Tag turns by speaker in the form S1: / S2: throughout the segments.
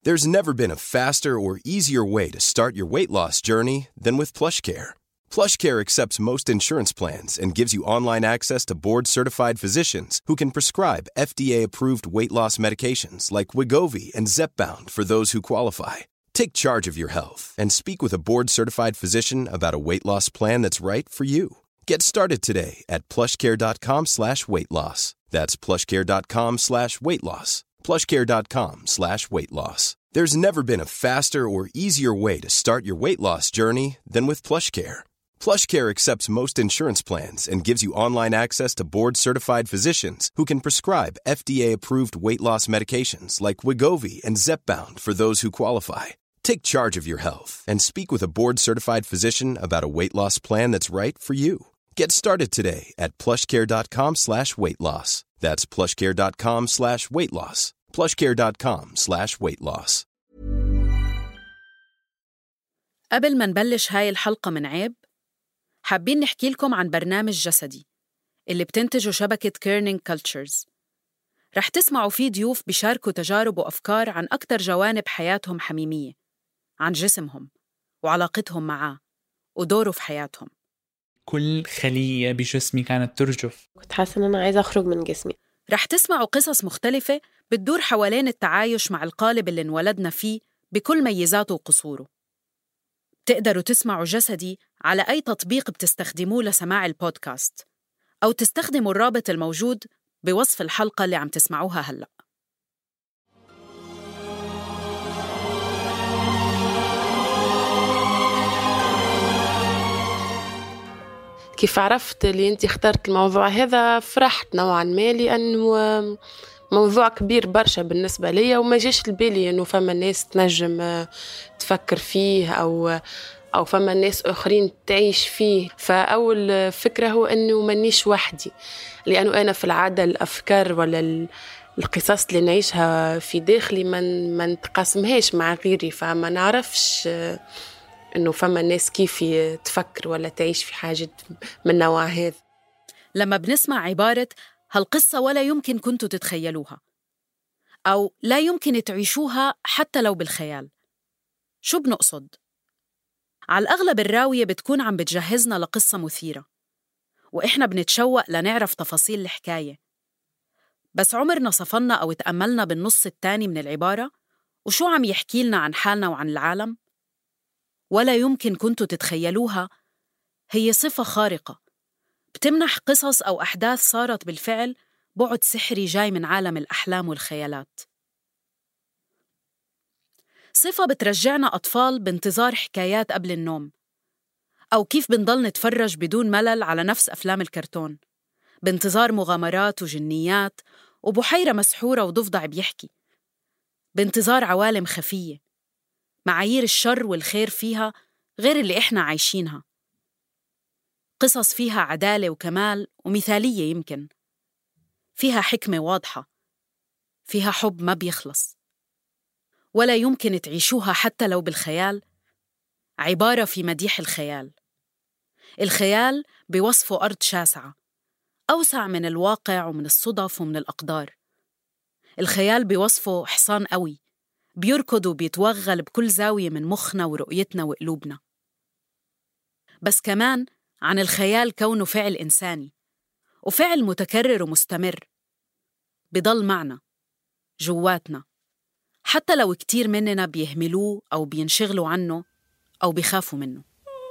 S1: There's never been a faster or easier way to start your weight loss journey than with PlushCare. PlushCare accepts most insurance plans and gives you online access to board-certified physicians who can prescribe FDA-approved weight loss medications like Wigovi and Zepbound for those who qualify. Take charge of your health and speak with a board-certified physician about a weight loss plan that's right for you. Get started today at plushcare.com slash weight loss. That's plushcare.com slash weight loss. plushcare.com slash weight loss. There's never been a faster or easier way to start your weight loss journey than with PlushCare. PlushCare accepts most insurance plans and gives you online access to board-certified physicians who can prescribe FDA-approved weight loss medications like Wigovi and Zepbound for those who qualify. Take charge of your health and speak with a board-certified physician about a weight loss plan that's right for you. Get started today at plushcare.com slash weight loss. That's plushcare.com slash weight loss. plushcare.com slash weight loss.
S2: قبل ما نبلش هاي الحلقة من عيب حابين نحكي لكم عن برنامج جسدي اللي بتنتجه شبكة كيرنينج كولتشرز رح تسمعوا فيه ضيوف بيشاركوا تجارب وأفكار عن أكثر جوانب حياتهم حميمية عن جسمهم وعلاقتهم معاه ودوره في حياتهم
S3: كل خلية بجسمي كانت ترجف
S4: كنت حاسة إن أنا عايزة أخرج من جسمي
S2: رح تسمعوا قصص مختلفة بتدور حوالين التعايش مع القالب اللي انولدنا فيه بكل ميزاته وقصوره بتقدروا تسمعوا جسدي على أي تطبيق بتستخدموه لسماع البودكاست أو تستخدموا الرابط الموجود بوصف الحلقة اللي عم تسمعوها هلأ
S4: كيف عرفت اللي أنت اخترت الموضوع هذا فرحت نوعا ما لأنه موضوع كبير برشا بالنسبة لي وما جاش لبالي أنه فما ناس تنجم آه، تفكر فيه أو أو فما ناس آخرين تعيش فيه فأول فكرة هو أنه مانيش وحدي لأنه أنا في العادة الأفكار ولا القصص اللي نعيشها في داخلي ما ما نتقاسمهاش مع غيري فما نعرفش آه، انه فما ناس كيف تفكر ولا تعيش في حاجه من نوع هذا
S2: لما بنسمع عبارة هالقصة ولا يمكن كنتوا تتخيلوها أو لا يمكن تعيشوها حتى لو بالخيال شو بنقصد؟ على الأغلب الراوية بتكون عم بتجهزنا لقصة مثيرة وإحنا بنتشوق لنعرف تفاصيل الحكاية بس عمرنا صفنا أو تأملنا بالنص التاني من العبارة وشو عم يحكي لنا عن حالنا وعن العالم؟ ولا يمكن كنتوا تتخيلوها هي صفة خارقة بتمنح قصص أو أحداث صارت بالفعل بعد سحري جاي من عالم الأحلام والخيالات صفة بترجعنا أطفال بانتظار حكايات قبل النوم أو كيف بنضل نتفرج بدون ملل على نفس أفلام الكرتون بانتظار مغامرات وجنيات وبحيرة مسحورة وضفدع بيحكي بانتظار عوالم خفية معايير الشر والخير فيها غير اللي إحنا عايشينها قصص فيها عدالة وكمال ومثالية يمكن فيها حكمة واضحة فيها حب ما بيخلص ولا يمكن تعيشوها حتى لو بالخيال عبارة في مديح الخيال الخيال بوصفه أرض شاسعة أوسع من الواقع ومن الصدف ومن الأقدار الخيال بوصفه حصان قوي بيركض وبيتوغل بكل زاوية من مخنا ورؤيتنا وقلوبنا بس كمان عن الخيال كونه فعل إنساني وفعل متكرر ومستمر بضل معنا جواتنا حتى لو كتير مننا بيهملوه أو بينشغلوا عنه أو بيخافوا منه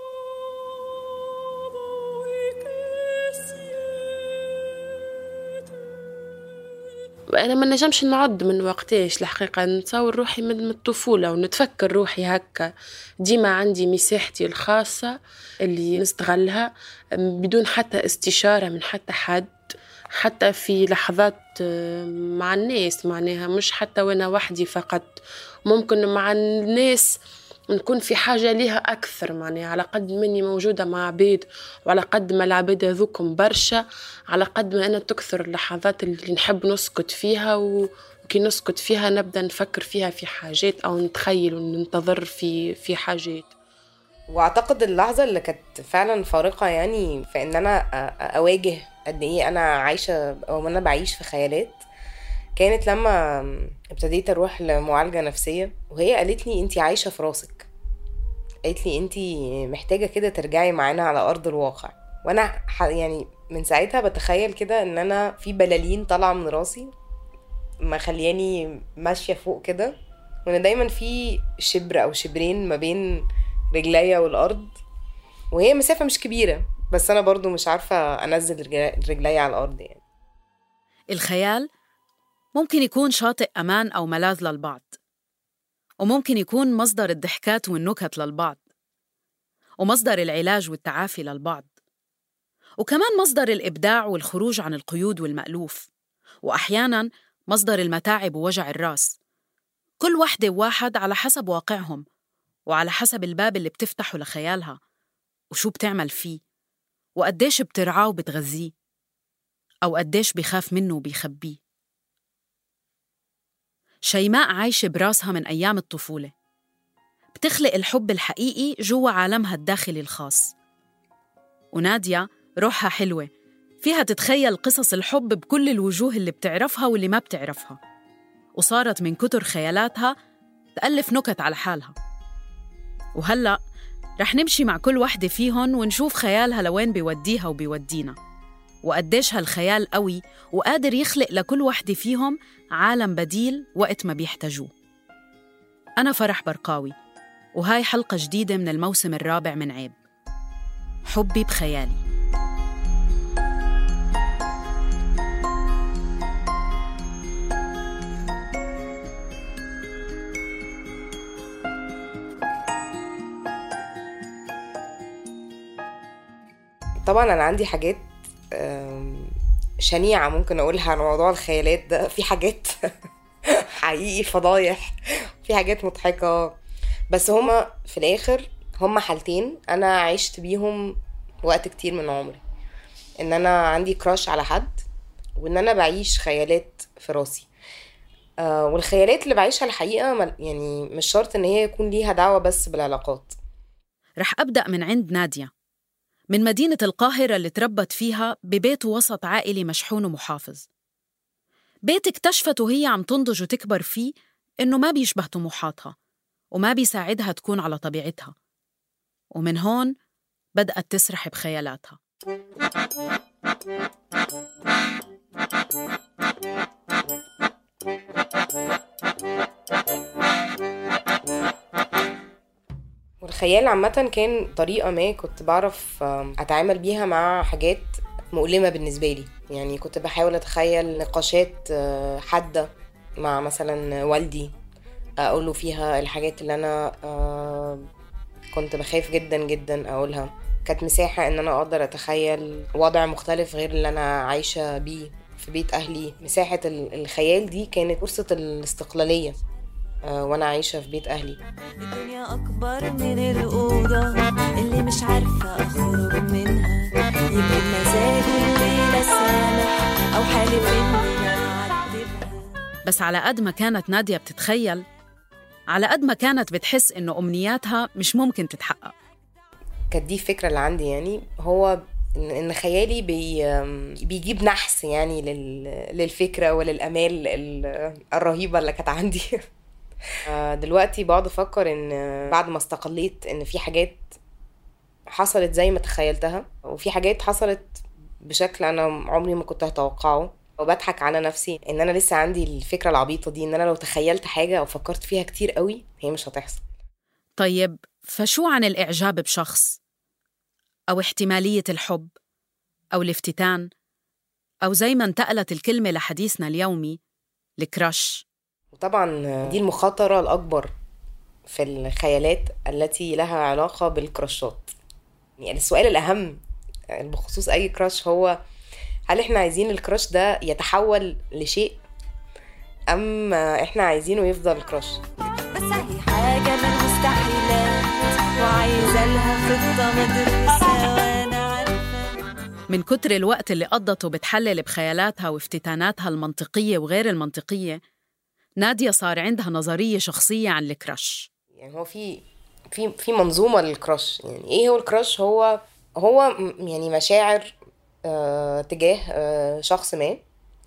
S4: انا ما نجمش نعد من وقتاش الحقيقه نتصور روحي من الطفوله ونتفكر روحي هكا ديما عندي مساحتي الخاصه اللي نستغلها بدون حتى استشاره من حتى حد حتى في لحظات آه، مع الناس معناها مش حتى وانا وحدي فقط ممكن مع الناس نكون في حاجة ليها أكثر معناها على قد مني موجودة مع عبيد وعلى قد ما العبيد هذوكم برشا على قد ما أنا تكثر اللحظات اللي نحب نسكت فيها و... وكي نسكت فيها نبدا نفكر فيها في حاجات او نتخيل وننتظر في في حاجات
S5: واعتقد اللحظه اللي كانت فعلا فارقه يعني في ان انا اواجه قد ايه انا عايشه او انا بعيش في خيالات كانت لما ابتديت اروح لمعالجه نفسيه وهي قالت لي انت عايشه في راسك قالت لي انت محتاجه كده ترجعي معانا على ارض الواقع وانا ح- يعني من ساعتها بتخيل كده ان انا في بلالين طالعه من راسي مخلياني ماشيه فوق كده وان دايما في شبر او شبرين ما بين رجليا والارض وهي مسافه مش كبيره بس انا برضو مش عارفه انزل رجل- رجليا على الارض يعني
S2: الخيال ممكن يكون شاطئ أمان أو ملاذ للبعض وممكن يكون مصدر الضحكات والنكت للبعض ومصدر العلاج والتعافي للبعض وكمان مصدر الإبداع والخروج عن القيود والمألوف وأحياناً مصدر المتاعب ووجع الراس كل وحدة وواحد على حسب واقعهم وعلى حسب الباب اللي بتفتحه لخيالها وشو بتعمل فيه وقديش بترعاه وبتغذيه أو قديش بيخاف منه وبيخبيه شيماء عايشة براسها من أيام الطفولة بتخلق الحب الحقيقي جوا عالمها الداخلي الخاص ونادية روحها حلوة فيها تتخيل قصص الحب بكل الوجوه اللي بتعرفها واللي ما بتعرفها وصارت من كتر خيالاتها تألف نكت على حالها وهلأ رح نمشي مع كل وحدة فيهن ونشوف خيالها لوين بيوديها وبيودينا وقديش هالخيال قوي وقادر يخلق لكل وحدة فيهم عالم بديل وقت ما بيحتاجوه أنا فرح برقاوي وهاي حلقة جديدة من الموسم الرابع من عيب حبي بخيالي
S5: طبعا انا عندي حاجات آم، شنيعة ممكن اقولها عن موضوع الخيالات ده في حاجات حقيقي فضايح في حاجات مضحكة بس هما في الاخر هما حالتين انا عشت بيهم وقت كتير من عمري ان انا عندي كراش على حد وان انا بعيش خيالات في راسي آه والخيالات اللي بعيشها الحقيقة مل- يعني مش شرط ان هي يكون ليها دعوة بس بالعلاقات
S2: رح أبدأ من عند نادية من مدينة القاهرة اللي تربت فيها ببيت وسط عائلي مشحون ومحافظ بيت اكتشفت وهي عم تنضج وتكبر فيه إنه ما بيشبه طموحاتها وما بيساعدها تكون على طبيعتها ومن هون بدأت تسرح بخيالاتها
S5: والخيال عامة كان طريقة ما كنت بعرف آم، أتعامل بيها مع حاجات مؤلمة بالنسبة لي يعني كنت بحاول أتخيل نقاشات آه، حادة مع مثلا والدي أقوله فيها الحاجات اللي أنا آه، كنت بخاف جدا جدا أقولها كانت مساحة إن أنا أقدر أتخيل وضع مختلف غير اللي أنا عايشة بيه في بيت أهلي مساحة ال- الخيال دي كانت فرصة الاستقلالية آه، وأنا عايشة في بيت أهلي
S6: الدنيا أكبر من الأوضة اللي مش عارفة أخرج منها يمكن مزاجه الليلة سامح أو حالف إني أعذبها
S2: بس على قد ما كانت نادية بتتخيل على قد ما كانت بتحس إنه أمنياتها مش ممكن تتحقق
S5: كانت دي الفكرة اللي عندي يعني هو إن إن خيالي بي بيجيب نحس يعني لل للفكرة وللآمال ال- الرهيبة اللي كانت عندي آه، دلوقتي بقعد أفكر إن بعد ما استقليت إن في حاجات حصلت زي ما تخيلتها وفي حاجات حصلت بشكل أنا عمري ما كنت هتوقعه وبضحك على نفسي إن أنا لسه عندي الفكرة العبيطة دي إن أنا لو تخيلت حاجة أو فكرت فيها كتير قوي هي مش هتحصل
S2: طيب فشو عن الإعجاب بشخص؟ أو احتمالية الحب؟ أو الافتتان؟ أو زي ما انتقلت الكلمة لحديثنا اليومي الكراش
S5: وطبعا دي المخاطرة الأكبر في الخيالات التي لها علاقة بالكراشات يعني السؤال الأهم بخصوص أي كراش هو هل إحنا عايزين الكراش ده يتحول لشيء أم إحنا عايزينه يفضل كراش
S6: بس هي حاجة من المستحيلات وعايزة لها خطة مدروسة وأنا عارفة
S2: من كتر الوقت اللي قضته بتحلل بخيالاتها وافتتاناتها المنطقية وغير المنطقية نادية صار عندها نظرية شخصية عن الكراش
S5: يعني هو في في في منظومة للكراش يعني إيه هو الكراش هو هو م- يعني مشاعر آه تجاه آه شخص ما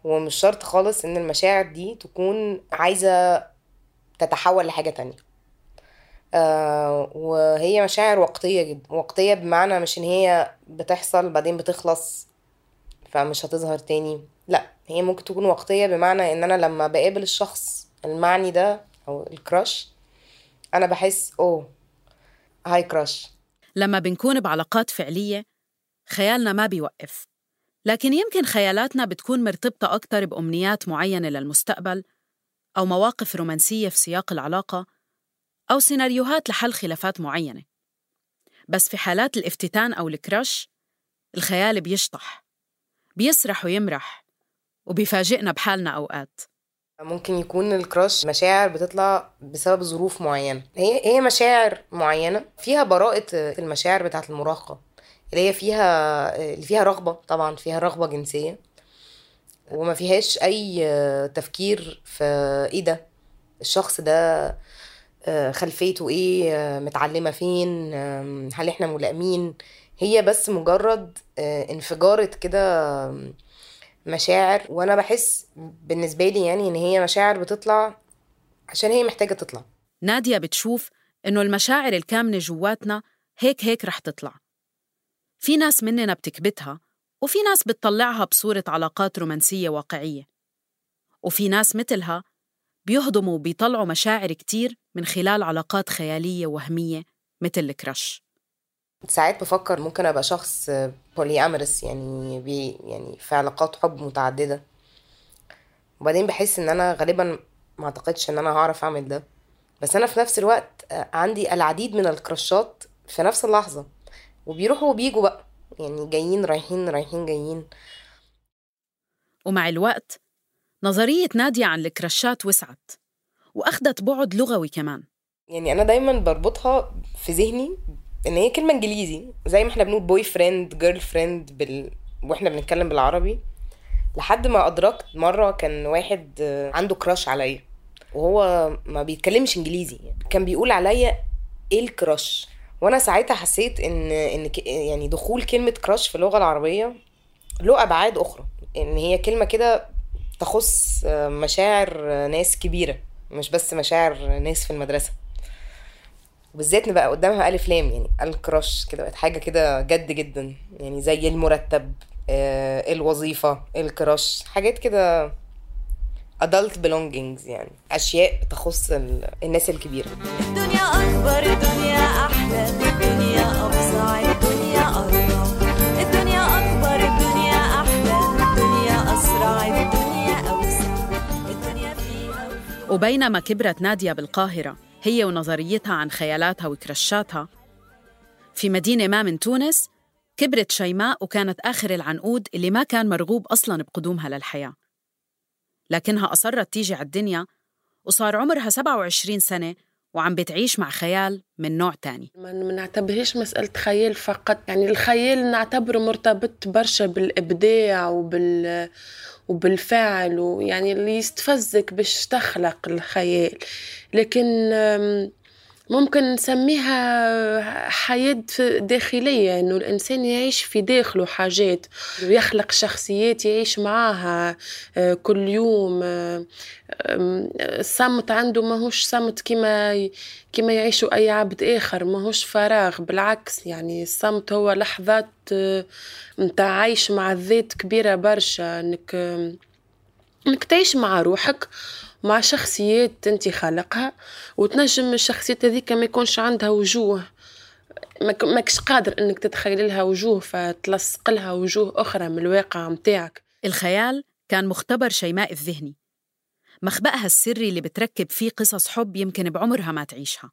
S5: ومش شرط خالص ان المشاعر دي تكون عايزة تتحول لحاجة تانية آه وهي مشاعر وقتية جدا وقتية بمعنى مش ان هي بتحصل بعدين بتخلص فمش هتظهر تاني لا هي ممكن تكون وقتية بمعنى ان انا لما بقابل الشخص المعني ده او الكراش انا بحس اوه هاي كراش
S2: لما بنكون بعلاقات فعلية خيالنا ما بيوقف لكن يمكن خيالاتنا بتكون مرتبطة أكتر بأمنيات معينة للمستقبل أو مواقف رومانسية في سياق العلاقة أو سيناريوهات لحل خلافات معينة بس في حالات الافتتان أو الكراش الخيال بيشطح بيسرح ويمرح وبيفاجئنا بحالنا أوقات
S5: ممكن يكون الكراش مشاعر بتطلع بسبب ظروف معينة هي هي مشاعر معينة فيها براءة المشاعر بتاعة المراهقة اللي هي فيها اللي فيها رغبة طبعا فيها رغبة جنسية وما فيهاش أي تفكير في إيه ده الشخص ده آه، خلفيته إيه آه، متعلمة فين آم، هل إحنا ملائمين هي بس مجرد آه، انفجارة كده آم، مشاعر وانا بحس بالنسبه لي يعني ان هي مشاعر بتطلع عشان هي محتاجه تطلع
S2: نادية بتشوف إنه المشاعر الكامنة جواتنا هيك هيك رح تطلع في ناس مننا بتكبتها وفي ناس بتطلعها بصورة علاقات رومانسية واقعية وفي ناس مثلها بيهضموا وبيطلعوا مشاعر كتير من خلال علاقات خيالية وهمية مثل الكراش
S5: ساعات بفكر ممكن ابقى شخص بولي امرس يعني بي يعني في علاقات حب متعدده وبعدين بحس ان انا غالبا ما اعتقدش ان انا هعرف اعمل ده بس انا في نفس الوقت آه، عندي العديد من الكراشات في نفس اللحظه وبيروحوا وبيجوا بقى يعني جايين رايحين رايحين جايين
S2: ومع الوقت نظرية نادية عن الكراشات وسعت وأخدت بعد لغوي كمان
S5: يعني انا دايما بربطها في ذهني ان هي كلمه انجليزي زي ما احنا بنقول بوي فريند جيرل فريند بال... واحنا بنتكلم بالعربي لحد ما ادركت مره كان واحد آه، عنده كراش عليا وهو ما بيتكلمش انجليزي كان بيقول عليا ايه الكراش وانا ساعتها حسيت ان ان ك- يعني دخول كلمه كراش في اللغه العربيه له ابعاد اخرى ان هي كلمه كده تخص آه، مشاعر آه، ناس كبيره مش بس مشاعر ناس في المدرسه وبالذات نبقى قدامها ألف لام يعني الكراش كده بقت حاجة كده جد جدا يعني زي المرتب آه، الوظيفة الكراش حاجات كده adult belongings يعني أشياء تخص ال- الناس الكبيرة
S6: الدنيا أكبر الدنيا أحلى الدنيا أوسع الدنيا أرقى الدنيا أكبر الدنيا أحلى الدنيا أسرع الدنيا أوسع الدنيا فيها وفيها
S2: وبينما كبرت نادية بالقاهرة هي ونظريتها عن خيالاتها وكرشاتها في مدينة ما من تونس كبرت شيماء وكانت آخر العنقود اللي ما كان مرغوب أصلاً بقدومها للحياة لكنها أصرت تيجي على الدنيا وصار عمرها 27 سنة وعم بتعيش مع خيال من نوع تاني
S4: ما ما نعتبرهاش مسألة خيال فقط يعني الخيال نعتبره مرتبط برشا بالإبداع وبال وبالفعل ويعني اللي يستفزك باش تخلق الخيال لكن أم، ممكن نسميها حياة داخلية إنه الإنسان يعيش في داخله حاجات ويخلق شخصيات يعيش معاها آه، كل يوم آه، أم، الصمت عنده ماهوش صمت كما ي- كما يعيشه أي عبد آخر ماهوش فراغ بالعكس يعني الصمت هو لحظات آه، متاع عيش مع الذات كبيرة برشا إنك آم، إنك تعيش مع روحك مع شخصيات انت خالقها وتنجم الشخصيات هذيك ما يكونش عندها وجوه ما ك- ماكش قادر انك تتخيل لها وجوه فتلصق لها وجوه اخرى من الواقع متاعك
S2: الخيال كان مختبر شيماء الذهني مخبأها السري اللي بتركب فيه قصص حب يمكن بعمرها ما تعيشها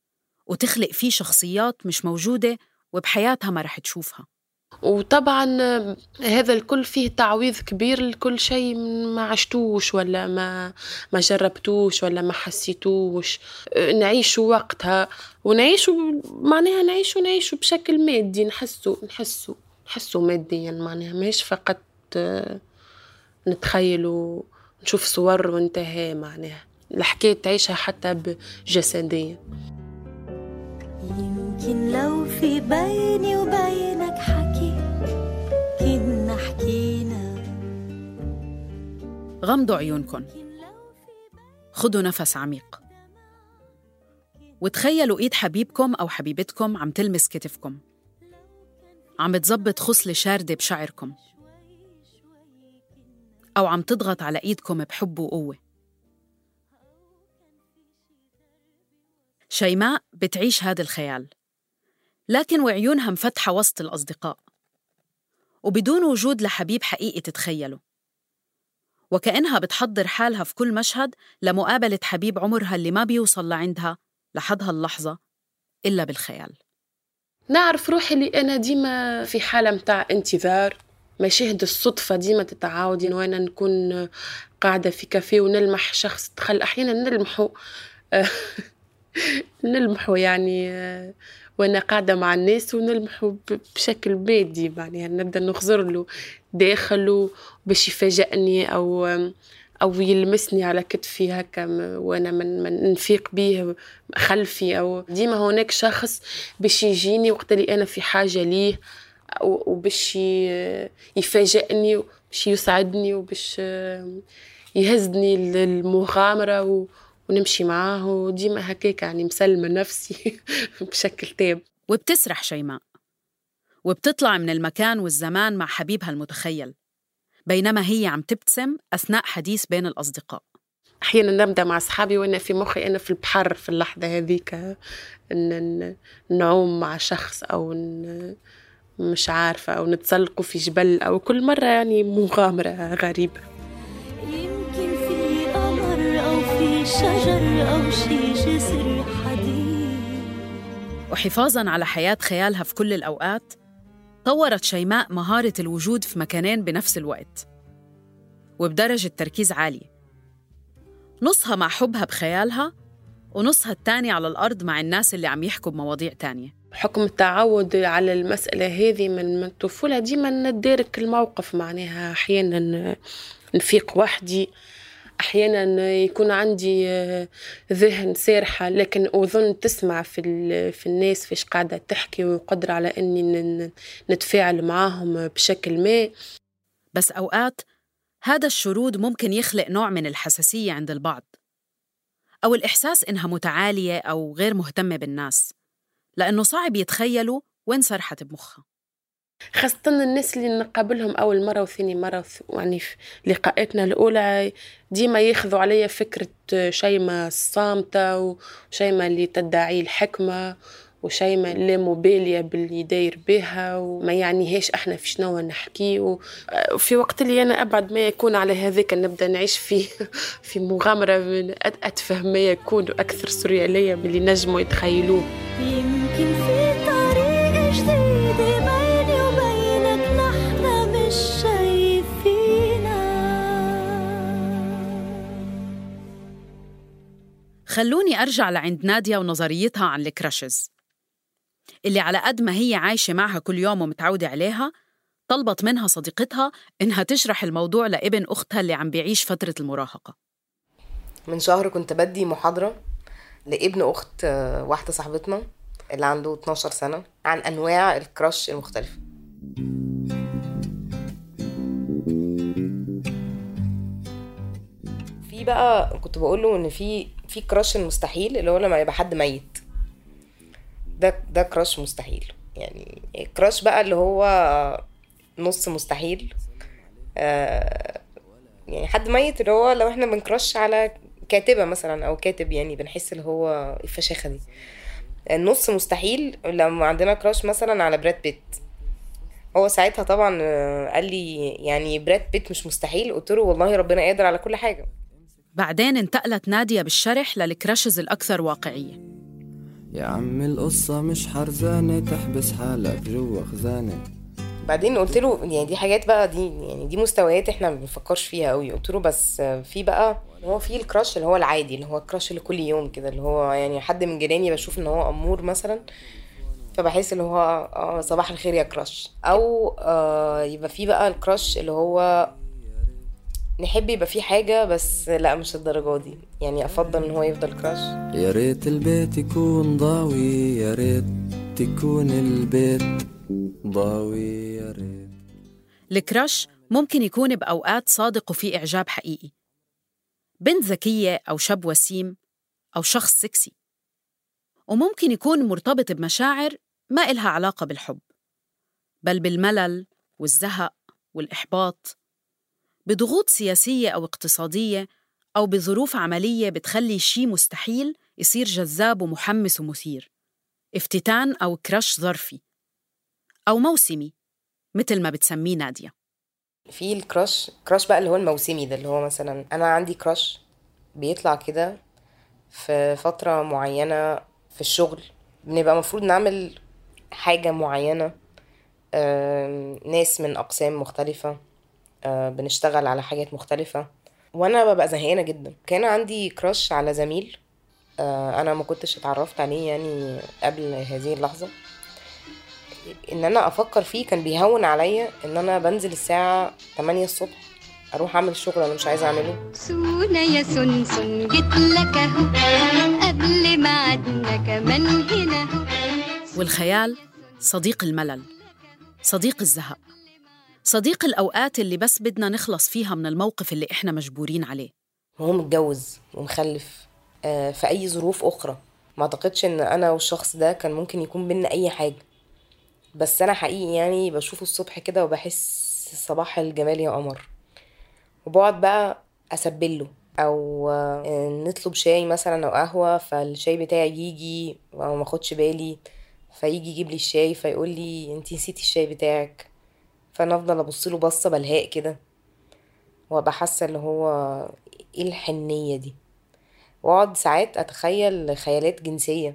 S2: وتخلق فيه شخصيات مش موجودة وبحياتها ما رح تشوفها
S4: وطبعا آه، هذا الكل فيه تعويض كبير لكل شيء ما عشتوش ولا ما ما جربتوش ولا ما حسيتوش آه، نعيشوا وقتها ونعيشوا معناها نعيشوا نعيشوا بشكل مادي نحسوا نحسوا نحسوا ماديا معناها ماهيش فقط آه، نتخيلوا نشوف صور وانتهى معناها الحكاية تعيشها حتى جسديا
S6: يمكن لو في بيني وبينك حكي كنا حكينا
S2: غمضوا عيونكن خدوا نفس عميق وتخيلوا إيد حبيبكم أو حبيبتكم عم تلمس كتفكم عم بتزبط خصلة شاردة بشعركم أو عم تضغط على إيدكم بحب وقوة شيماء بتعيش هذا الخيال لكن وعيونها مفتحة وسط الأصدقاء وبدون وجود لحبيب حقيقي تتخيله وكأنها بتحضر حالها في كل مشهد لمقابلة حبيب عمرها اللي ما بيوصل لعندها لحد هاللحظة إلا بالخيال
S4: نعرف روحي اللي أنا ديما في حالة متاع انتظار مشاهد الصدفة ديما تتعاود يعني وأنا نكون قاعدة في كافيه ونلمح شخص دخل أحيانا نلمحه نلمحه يعني وانا قاعده مع الناس ونلمحه بشكل بادي يعني نبدا نخزر له داخله باش يفاجئني او او يلمسني على كتفي هكا وانا من, من نفيق به خلفي او ديما هناك شخص باش يجيني وقت اللي انا في حاجه ليه وباش يفاجئني وباش يسعدني وباش يهزني للمغامره ونمشي معاه وديما هكاك يعني مسلمة نفسي بشكل تام
S2: وبتسرح شيماء وبتطلع من المكان والزمان مع حبيبها المتخيل بينما هي عم تبتسم أثناء حديث بين الأصدقاء
S4: احيانا نبدا مع اصحابي وانا في مخي انا في البحر في اللحظه هذيك ان نعوم مع شخص او مش عارفه او نتسلقوا في جبل او كل مره يعني مغامره غريبه شجر أو شي جسر حديد
S2: وحفاظاً على حياة خيالها في كل الأوقات طورت شيماء مهارة الوجود في مكانين بنفس الوقت وبدرجة تركيز عالية نصها مع حبها بخيالها ونصها الثاني على الأرض مع الناس اللي عم يحكوا بمواضيع تانية
S4: بحكم التعود على المسألة هذه من الطفولة ديما ندارك الموقف معناها أحيانا نفيق وحدي احيانا يكون عندي آه، ذهن سارحه لكن اظن تسمع في في الناس فيش قاعده تحكي وقدر على اني نتفاعل معاهم بشكل ما
S2: بس اوقات هذا الشرود ممكن يخلق نوع من الحساسيه عند البعض او الاحساس انها متعاليه او غير مهتمه بالناس لانه صعب يتخيلوا وين سرحت بمخها
S4: خاصة الناس اللي نقابلهم أول مرة وثاني مرة يعني في لقاءاتنا الأولى ديما ياخذوا عليا فكرة شيمة الصامتة وشيمة اللي تدعي الحكمة وشيمة لا مبالية باللي داير بها وما يعنيهاش احنا في شنو نحكي وفي وقت اللي انا ابعد ما يكون على هذاك نبدا نعيش في في مغامرة من اتفه ما يكون واكثر سريالية من اللي نجموا يتخيلوه يمكن في طريق جديد
S2: خلوني أرجع لعند نادية ونظريتها عن الكراشز اللي على قد ما هي عايشة معها كل يوم ومتعودة عليها طلبت منها صديقتها إنها تشرح الموضوع لابن أختها اللي عم بيعيش فترة المراهقة
S5: من شهر كنت بدي محاضرة لابن أخت آه، واحدة صاحبتنا اللي عنده 12 سنة عن أنواع الكراش المختلفة في بقى كنت بقول له ان في في كراش المستحيل اللي هو لما يبقى حد ميت ده ده كراش مستحيل يعني كراش بقى اللي هو نص مستحيل آه يعني حد ميت اللي هو لو احنا بنكراش على كاتبة مثلا او كاتب يعني بنحس اللي هو الفشاخة دي النص مستحيل لما عندنا كراش مثلا على براد بيت هو ساعتها طبعا آه، قال لي يعني براد بيت مش مستحيل قلت له والله ربنا قادر على كل حاجه
S2: بعدين انتقلت نادية بالشرح للكراشز الأكثر واقعية
S7: يا عم القصة مش حرزانة تحبس حالك جوا خزانة
S5: بعدين قلت له يعني دي حاجات بقى دي يعني دي مستويات احنا ما بنفكرش فيها قوي قلت له بس في بقى هو في الكراش اللي هو العادي اللي هو الكراش اللي كل يوم كده اللي هو يعني حد من جيراني بشوف ان هو امور مثلا فبحس اللي هو اه صباح الخير يا كراش او آه يبقى في بقى الكراش اللي هو نحب يبقى في حاجة بس لا مش الدرجة دي يعني أفضل إن هو يفضل كراش
S7: يا ريت البيت يكون ضاوي يا ريت تكون البيت ضاوي يا ريت
S2: الكراش ممكن يكون بأوقات صادق وفي إعجاب حقيقي بنت ذكية أو شاب وسيم أو شخص سكسي وممكن يكون مرتبط بمشاعر ما إلها علاقة بالحب بل بالملل والزهق والإحباط بضغوط سياسية أو اقتصادية أو بظروف عملية بتخلي شي مستحيل يصير جذاب ومحمس ومثير افتتان أو كرش ظرفي أو موسمي مثل ما بتسميه نادية
S5: في الكراش كراش بقى اللي هو الموسمي ده اللي هو مثلا انا عندي كراش بيطلع كده في فترة معينة في الشغل بنبقى المفروض نعمل حاجة معينة آم، ناس من أقسام مختلفة آه، بنشتغل على حاجات مختلفة وأنا ببقى زهقانة جدا كان عندي كراش على زميل آه، أنا ما كنتش اتعرفت عليه يعني قبل هذه اللحظة ان انا افكر فيه كان بيهون عليا ان انا بنزل الساعة 8 الصبح اروح اعمل الشغل انا مش عايزة اعمله
S8: سونا يا سنسن جيت لك اهو قبل ميعادنا كمان هنا اهو
S2: والخيال صديق الملل صديق الزهق صديق الأوقات اللي بس بدنا نخلص فيها من الموقف اللي إحنا مجبورين عليه
S5: وهو متجوز ومخلف آه، في اي ظروف اخرى ما اعتقدش ان انا والشخص ده كان ممكن يكون بينا اي حاجة بس انا حقيقي يعني بشوفه الصبح كده وبحس صباح الجمال يا قمر وبقعد بقى اسبله او آه، نطلب شاي مثلا او قهوة فالشاي بتاعي يجي او ما اخدش بالي فيجي يجيب لي الشاي فيقول لي انتي نسيتي الشاي بتاعك فانا افضل ابص له بصه بلهاء كده وابقى حاسه اللي هو ايه الحنيه دي واقعد ساعات اتخيل خيالات جنسيه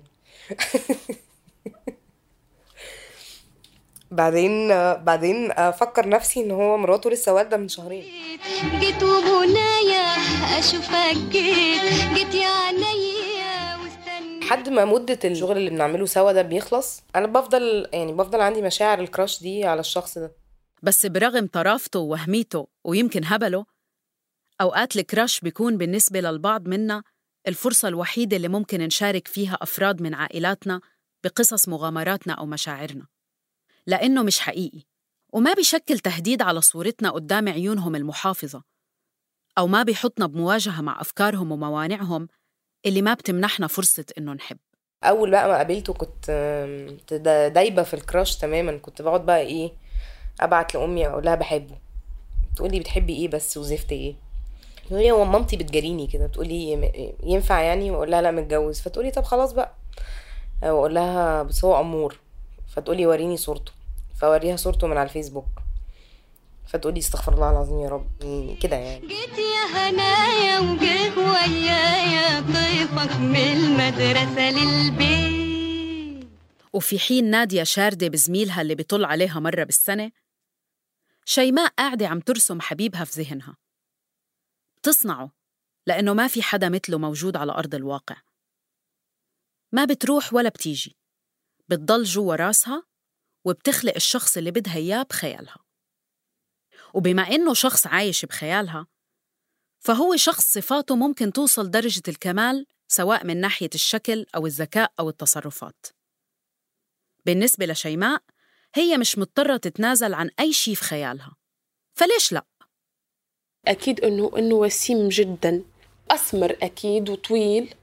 S5: بعدين بعدين افكر نفسي ان هو مراته لسه والده من شهرين
S8: جيت ومنايا اشوفك جيت جيت يا عينيا واستنى
S5: لحد ما مدة الشغل اللي بنعمله سوا ده بيخلص انا بفضل يعني بفضل عندي مشاعر الكراش دي على الشخص ده
S2: بس برغم طرافته ووهميته ويمكن هبله أوقات الكراش بيكون بالنسبة للبعض منا الفرصة الوحيدة اللي ممكن نشارك فيها أفراد من عائلاتنا بقصص مغامراتنا أو مشاعرنا لأنه مش حقيقي وما بيشكل تهديد على صورتنا قدام عيونهم المحافظة أو ما بيحطنا بمواجهة مع أفكارهم وموانعهم اللي ما بتمنحنا فرصة إنه نحب
S5: اول بقى ما قابلته كنت آم، كنت دا- دايبه في الكراش تماما كنت بقعد بقى ايه ابعت لامي اقول لها بحبه تقولي بتحبي ايه بس وزفت ايه هي هو مامتي بتجاريني كده بتقولي ي- ينفع يعني واقول لها لا متجوز فتقولي طب خلاص بقى واقول لها بس هو امور فتقولي وريني صورته فوريها صورته من على الفيسبوك فتقولي استغفر الله العظيم يا رب يعني كده يعني
S8: جيت يا هنايا وجه ويايا ضيفك من المدرسة للبيت
S2: وفي حين نادية شاردة بزميلها اللي بيطل عليها مرة بالسنة شيماء قاعدة عم ترسم حبيبها في ذهنها بتصنعه لأنه ما في حدا مثله موجود على أرض الواقع ما بتروح ولا بتيجي بتضل جوا راسها وبتخلق الشخص اللي بدها إياه بخيالها وبما إنه شخص عايش بخيالها فهو شخص صفاته ممكن توصل درجة الكمال سواء من ناحية الشكل أو الذكاء أو التصرفات بالنسبة لشيماء هي مش مضطرة تتنازل عن أي شيء في خيالها فليش لأ؟
S4: أكيد إنه إنه وسيم جدا أسمر أكيد وطويل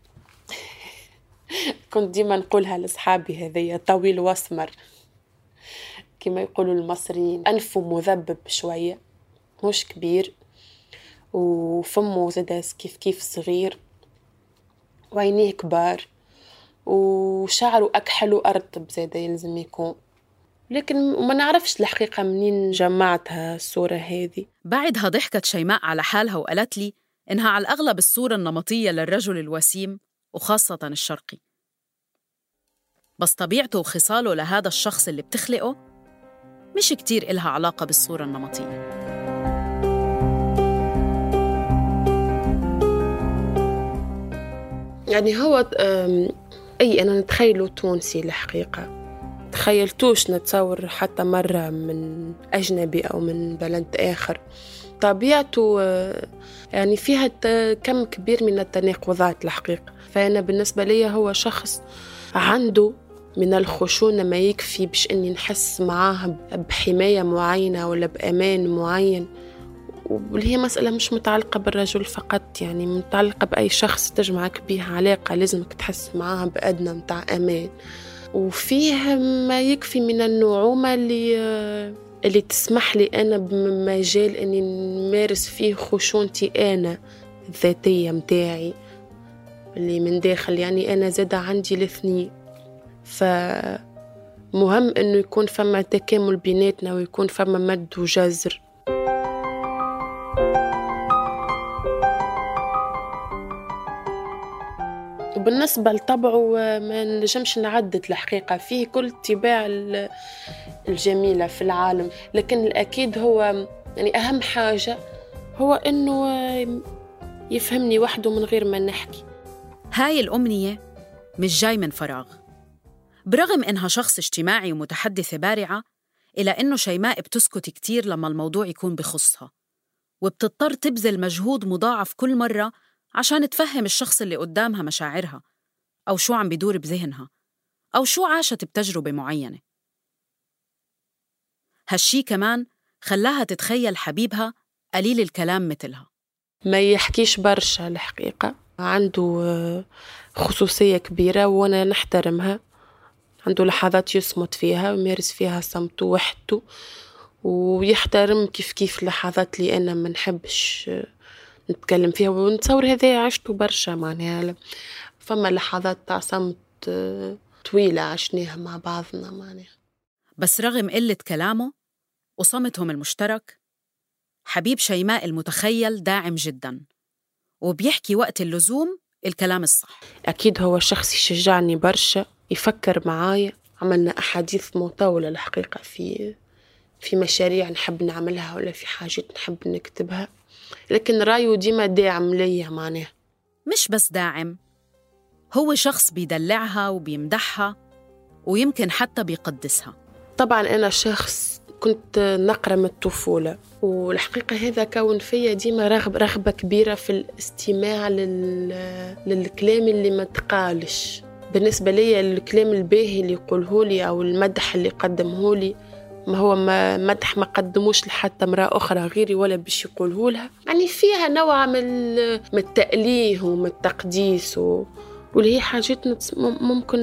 S4: كنت ديما نقولها لأصحابي هذيا طويل وأسمر كما يقولوا المصريين أنفه مذبب شوية مش كبير وفمه زاد كيف كيف صغير وعينيه كبار وشعره أكحل وأرطب زاد يلزم يكون لكن ما نعرفش الحقيقة منين جمعتها الصورة هذه
S2: بعدها ضحكت شيماء على حالها وقالت لي إنها على الأغلب الصورة النمطية للرجل الوسيم وخاصة الشرقي بس طبيعته وخصاله لهذا الشخص اللي بتخلقه مش كتير إلها علاقة بالصورة النمطية
S4: يعني هو أم، أي أنا نتخيله تونسي الحقيقة تخيلتوش نتصور حتى مرة من أجنبي أو من بلد آخر طبيعته آه، يعني فيها ت- كم كبير من التناقضات الحقيقة فأنا بالنسبة لي هو شخص عنده من الخشونة ما يكفي باش أني نحس معاه بحماية معينة ولا بأمان معين واللي هي مسألة مش متعلقة بالرجل فقط يعني متعلقة بأي شخص تجمعك به علاقة لازمك تحس معاها بأدنى متاع أمان وفيه ما يكفي من النعومة اللي اللي تسمح لي أنا بمجال أني نمارس فيه خشونتي أنا الذاتية متاعي اللي من داخل يعني أنا زادة عندي الاثنين فمهم أنه يكون فما تكامل بيناتنا ويكون فما مد وجزر وبالنسبة لطبعه ما نجمش نعدد الحقيقة فيه كل طباع الجميلة في العالم لكن الأكيد هو يعني أهم حاجة هو أنه يفهمني وحده من غير ما نحكي
S2: هاي الأمنية مش جاي من فراغ برغم إنها شخص اجتماعي ومتحدثة بارعة إلى إنه شيماء بتسكت كتير لما الموضوع يكون بخصها وبتضطر تبذل مجهود مضاعف كل مرة عشان تفهم الشخص اللي قدامها مشاعرها أو شو عم بدور بذهنها أو شو عاشت بتجربة معينة هالشي كمان خلاها تتخيل حبيبها قليل الكلام مثلها
S4: ما يحكيش برشا الحقيقة عنده خصوصية كبيرة وأنا نحترمها عنده لحظات يصمت فيها ويمارس فيها صمته وحده ويحترم كيف كيف لحظات اللي أنا ما نحبش نتكلم فيها ونتصور هذا عشته برشا معناها فما لحظات تاع صمت طويلة عشناها مع بعضنا معناها
S2: بس رغم قلة كلامه وصمتهم المشترك حبيب شيماء المتخيل داعم جدا وبيحكي وقت اللزوم الكلام الصح
S4: أكيد هو شخص يشجعني برشا يفكر معايا عملنا أحاديث مطولة الحقيقة في في مشاريع نحب نعملها ولا في حاجات نحب نكتبها لكن رايه ديما داعم ليا معناه
S2: مش بس داعم هو شخص بيدلعها وبيمدحها ويمكن حتى بيقدسها
S4: طبعا أنا شخص كنت نقرا من الطفولة والحقيقة هذا كون فيا ديما رغب رغبة كبيرة في الاستماع لل... للكلام اللي ما تقالش بالنسبة لي الكلام الباهي اللي يقوله لي أو المدح اللي قدمه لي ما هو ما مدح ما قدموش لحتى امرأة أخرى غيري ولا باش يقوله لها يعني فيها نوع من من التأليه ومن التقديس و... واللي هي حاجات ممكن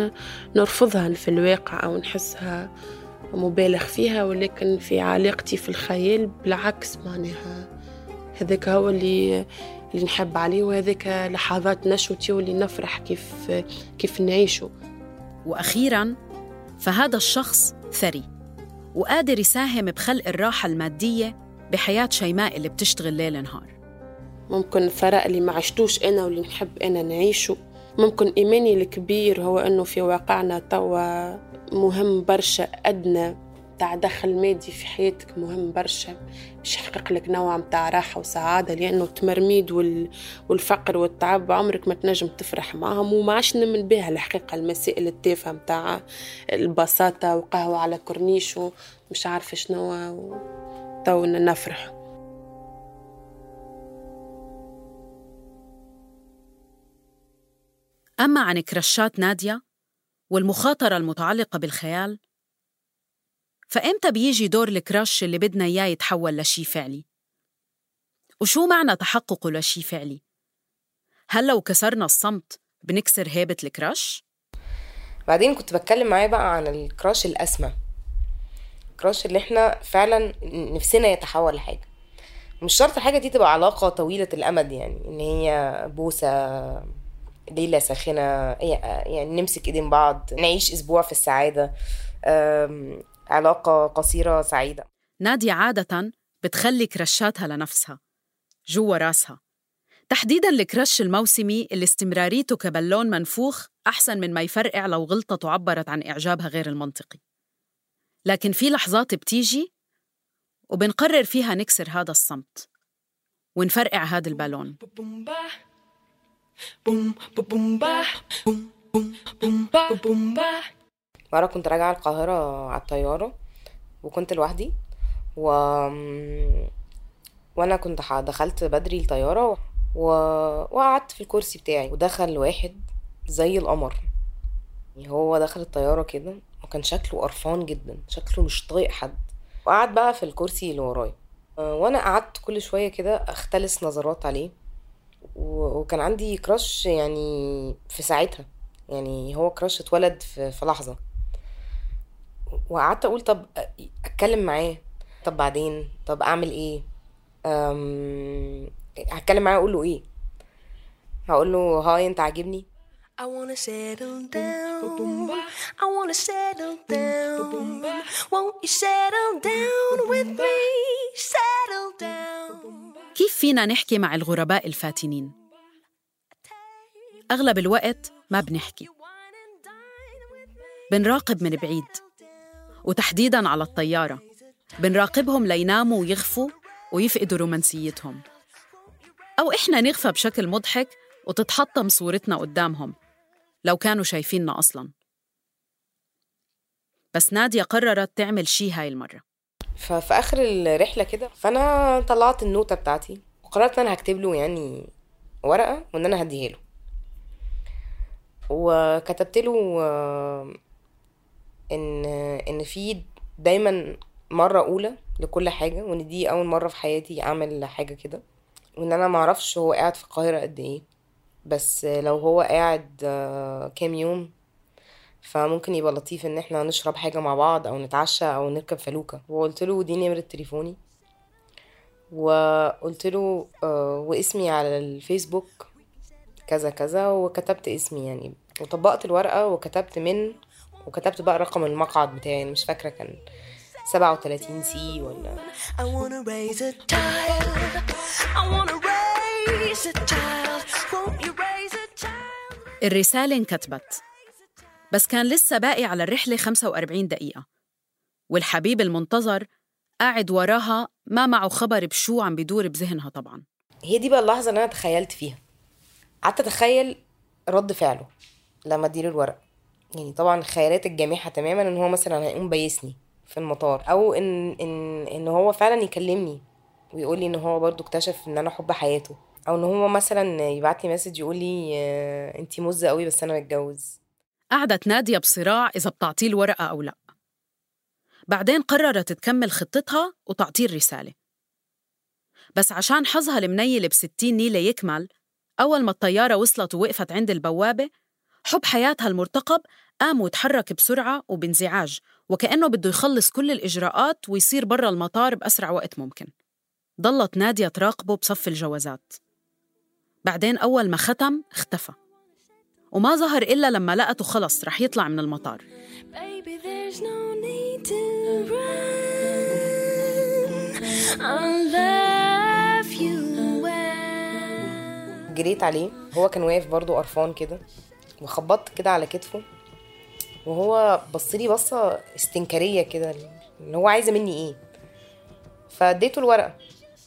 S4: نرفضها في الواقع أو نحسها مبالغ فيها ولكن في علاقتي في الخيال بالعكس معناها هذاك هو اللي اللي نحب عليه وهذاك لحظات نشوتي واللي نفرح كيف كيف نعيشه
S2: وأخيرا فهذا الشخص ثري وقادر يساهم بخلق الراحة المادية بحياة شيماء اللي بتشتغل ليل نهار
S4: ممكن الثراء اللي ما عشتوش أنا واللي نحب أنا نعيشه ممكن إيماني الكبير هو أنه في واقعنا توا مهم برشا أدنى تاع دخل مادي في حياتك مهم برشا باش يحقق لك نوع متاع راحة وسعادة لأنه التمرميد والفقر والتعب عمرك ما تنجم تفرح معهم وما عادش نمن بها الحقيقة المسائل التافهة متاع البساطة وقهوة على كورنيش ومش عارفة شنو تو نفرح
S2: أما عن كرشات نادية والمخاطرة المتعلقة بالخيال فإمتى بيجي دور الكراش اللي بدنا إياه يتحول لشي فعلي؟ وشو معنى تحققه لشي فعلي؟ هل لو كسرنا الصمت بنكسر هيبة الكراش؟
S5: بعدين كنت بتكلم معاه بقى عن الكراش الأسمى الكراش اللي احنا فعلا نفسنا يتحول لحاجة مش شرط الحاجة دي تبقى علاقة طويلة الأمد يعني إن هي بوسة ليلة ساخنة يعني نمسك ايدين بعض نعيش اسبوع في السعادة علاقة قصيرة سعيدة
S2: نادية عادة بتخلي كرشاتها لنفسها جوا راسها تحديدا الكرش الموسمي اللي استمراريته كبالون منفوخ أحسن من ما يفرقع لو غلطت وعبرت عن إعجابها غير المنطقي لكن في لحظات بتيجي وبنقرر فيها نكسر هذا الصمت ونفرقع هذا البالون
S5: مرة كنت راجعة القاهرة على الطيارة وكنت لوحدي و وانا كنت دخلت بدري الطيارة و... وقعدت في الكرسي بتاعي ودخل واحد زي القمر يعني هو دخل الطيارة كده وكان شكله قرفان جدا شكله مش طايق حد وقعد بقى في الكرسي اللي ورايا آه، وانا قعدت كل شويه كده اختلس نظرات عليه و- وكان عندي كراش يعني في ساعتها يعني هو كراش اتولد في, في لحظه وقعدت اقول طب اتكلم معاه طب بعدين طب اعمل ايه أم... هتكلم معاه اقول له ايه هقول له هاي انت عاجبني
S6: I wanna settle down. I wanna settle down. Won't you settle down with me? Settle down.
S2: كيف فينا نحكي مع الغرباء الفاتنين؟ أغلب الوقت ما بنحكي بنراقب من بعيد وتحديداً على الطيارة بنراقبهم ليناموا ويغفوا ويفقدوا رومانسيتهم أو إحنا نغفى بشكل مضحك وتتحطم صورتنا قدامهم لو كانوا شايفيننا أصلاً بس نادية قررت تعمل شي هاي المرة
S5: ففي اخر الرحله كده فانا طلعت النوتة بتاعتي وقررت ان انا هكتب له يعني ورقه وان انا هديها له وكتبت له آه، ان ان في دايما مره اولى لكل حاجه وان دي اول مره في حياتي اعمل حاجه كده وان انا معرفش هو قاعد في القاهره قد ايه بس لو هو قاعد آه، كام يوم فممكن يبقى لطيف ان احنا نشرب حاجة مع بعض او نتعشى او نركب فلوكة وقلت له دي نمرة تليفوني وقلت له آه، واسمي على الفيسبوك كذا كذا وكتبت اسمي يعني وطبقت الورقة وكتبت من وكتبت بقى رقم المقعد بتاعي أنا مش فاكرة كان سبعة وتلاتين سي ولا
S6: I wanna raise a child. I wanna raise a child. Won't you raise a child?
S2: الرسالة انكتبت بس كان لسه باقي على الرحلة 45 دقيقة والحبيب المنتظر قاعد وراها ما معه خبر بشو عم بدور بذهنها طبعا
S5: هي دي بقى اللحظة اللي أنا تخيلت فيها قعدت أتخيل رد فعله لما اديله الورق يعني طبعا خيالات الجامحة تماما ان هو مثلا هيقوم بايسني في المطار او ان ان ان هو فعلا يكلمني ويقول لي ان هو برضو اكتشف ان انا حب حياته او ان هو مثلا يبعت لي مسج يقول لي آه، انتي مزة قوي بس انا متجوز
S2: قعدت نادية بصراع إذا بتعطيه الورقة أو لا بعدين قررت تكمل خطتها وتعطيه الرسالة بس عشان حظها المنيل بستين نيلة يكمل أول ما الطيارة وصلت ووقفت عند البوابة حب حياتها المرتقب قام وتحرك بسرعة وبانزعاج وكأنه بده يخلص كل الإجراءات ويصير برا المطار بأسرع وقت ممكن ضلت نادية تراقبه بصف الجوازات بعدين أول ما ختم اختفى وما ظهر إلا لما لقته خلص رح يطلع من المطار
S6: Baby, there's no need to run. I love you well.
S5: جريت عليه هو كان واقف برضو قرفان كده وخبطت كده على كتفه وهو بصلي بصة استنكارية كده اللي هو عايزة مني ايه فاديته الورقة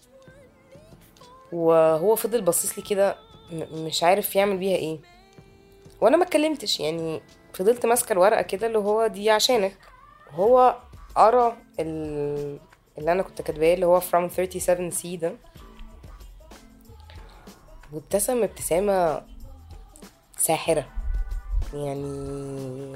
S5: وهو فضل باصص لي كده م- مش عارف يعمل بيها ايه وانا ما اتكلمتش يعني فضلت ماسكه الورقه كده اللي هو دي عشانك هو قرا ال- اللي انا كنت كاتباه اللي هو from 37 c ده وابتسم ابتسامه ساحره يعني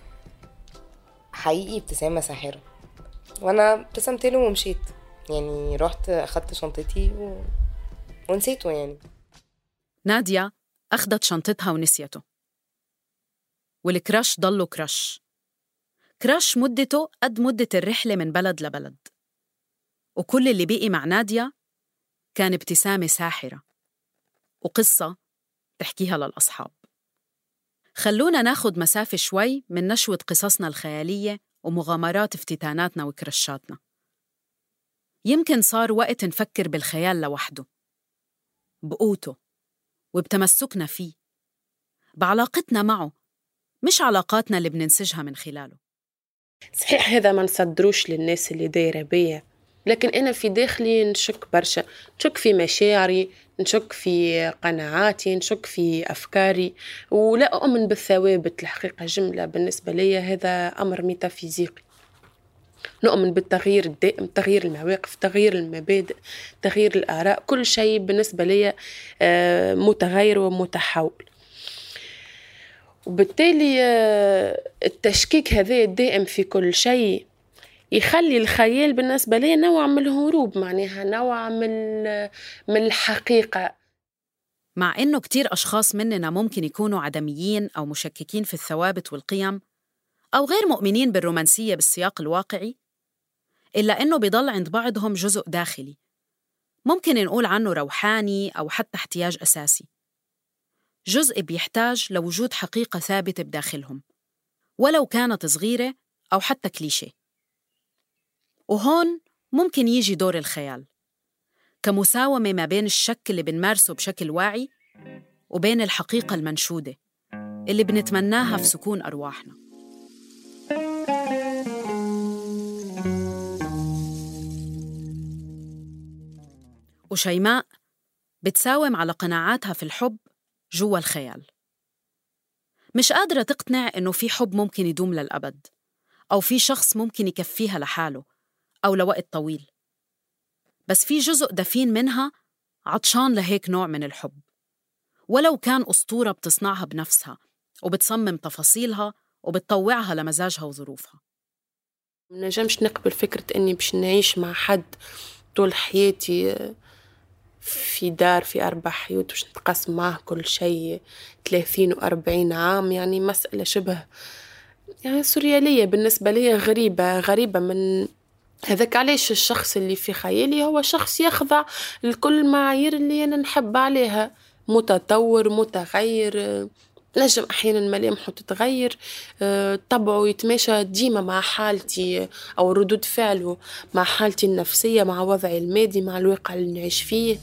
S5: حقيقي ابتسامه ساحره وانا ابتسمت له ومشيت يعني رحت اخدت شنطتي و... ونسيته يعني
S2: نادية أخدت شنطتها ونسيته والكراش ضله كراش كراش مدته قد مدة الرحلة من بلد لبلد وكل اللي بقي مع نادية كان ابتسامة ساحرة وقصة تحكيها للأصحاب خلونا ناخد مسافة شوي من نشوة قصصنا الخيالية ومغامرات افتتاناتنا وكرشاتنا يمكن صار وقت نفكر بالخيال لوحده بقوته وبتمسكنا فيه بعلاقتنا معه مش علاقاتنا اللي بننسجها من خلاله
S4: صحيح هذا ما نصدروش للناس اللي دايرة بيا لكن أنا في داخلي نشك برشا نشك في مشاعري نشك في قناعاتي نشك في أفكاري ولا أؤمن بالثوابت الحقيقة جملة بالنسبة لي هذا أمر ميتافيزيقي نؤمن بالتغيير الدائم تغيير المواقف تغيير المبادئ تغيير الآراء كل شيء بالنسبة لي آه، متغير ومتحول وبالتالي آه، التشكيك هذا الدائم في كل شيء يخلي الخيال بالنسبة لي نوع من الهروب معناها نوع من من الحقيقة
S2: مع إنه كتير أشخاص مننا ممكن يكونوا عدميين أو مشككين في الثوابت والقيم أو غير مؤمنين بالرومانسية بالسياق الواقعي إلا إنه بيضل عند بعضهم جزء داخلي ممكن نقول عنه روحاني أو حتى احتياج أساسي جزء بيحتاج لوجود حقيقة ثابتة بداخلهم ولو كانت صغيرة أو حتى كليشيه وهون ممكن يجي دور الخيال كمساومة ما بين الشك اللي بنمارسه بشكل واعي وبين الحقيقة المنشودة اللي بنتمناها في سكون أرواحنا وشيماء بتساوم على قناعاتها في الحب جوا الخيال مش قادرة تقتنع إنه في حب ممكن يدوم للأبد أو في شخص ممكن يكفيها لحاله أو لوقت طويل بس في جزء دفين منها عطشان لهيك نوع من الحب ولو كان أسطورة بتصنعها بنفسها وبتصمم تفاصيلها وبتطوعها لمزاجها وظروفها
S4: منجمش نقبل فكرة إني باش نعيش مع حد طول حياتي في دار في أربع حيوت باش نتقاسم معاه كل شيء ثلاثين وأربعين عام يعني مسألة شبه يعني سوريالية بالنسبة لي غريبة غريبة من هذاك علاش الشخص اللي في خيالي هو شخص يخضع لكل المعايير اللي أنا نحب عليها متطور متغير نجم أحيانا ملامحه تتغير طبعه يتماشى ديما مع حالتي أو ردود فعله مع حالتي النفسية مع وضعي المادي مع الواقع اللي نعيش فيه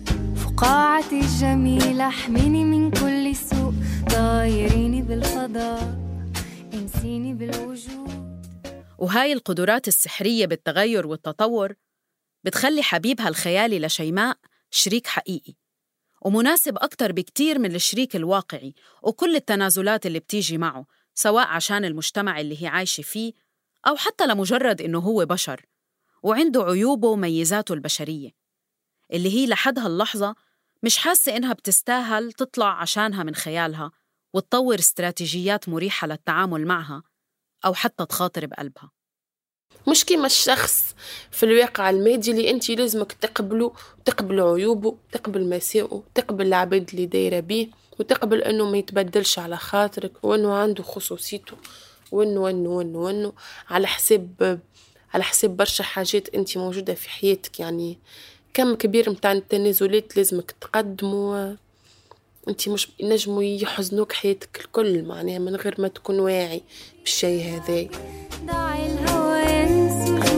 S6: فقاعتي الجميلة احميني من كل سوء طايريني بالفضاء انسيني بالوجود
S2: وهاي القدرات السحرية بالتغير والتطور بتخلي حبيبها الخيالي لشيماء شريك حقيقي ومناسب أكتر بكتير من الشريك الواقعي وكل التنازلات اللي بتيجي معه سواء عشان المجتمع اللي هي عايشة فيه أو حتى لمجرد إنه هو بشر وعنده عيوبه وميزاته البشرية اللي هي لحد هاللحظة مش حاسة إنها بتستاهل تطلع عشانها من خيالها وتطور استراتيجيات مريحة للتعامل معها أو حتى تخاطر بقلبها
S4: مش كيما الشخص في الواقع المادي اللي انت لازمك تقبله تقبل عيوبه تقبل مساوئه تقبل العباد اللي دايرة بيه وتقبل انه ما يتبدلش على خاطرك وانه عنده خصوصيته وانه وانه وانه وانه على حساب على حساب برشا حاجات انت موجودة في حياتك يعني كم كبير متاع التنازلات لازمك تقدمه انت مش نجموا يحزنوك حياتك الكل معناها من غير ما تكون واعي بالشي هذا
S6: دعي الهوى ينسف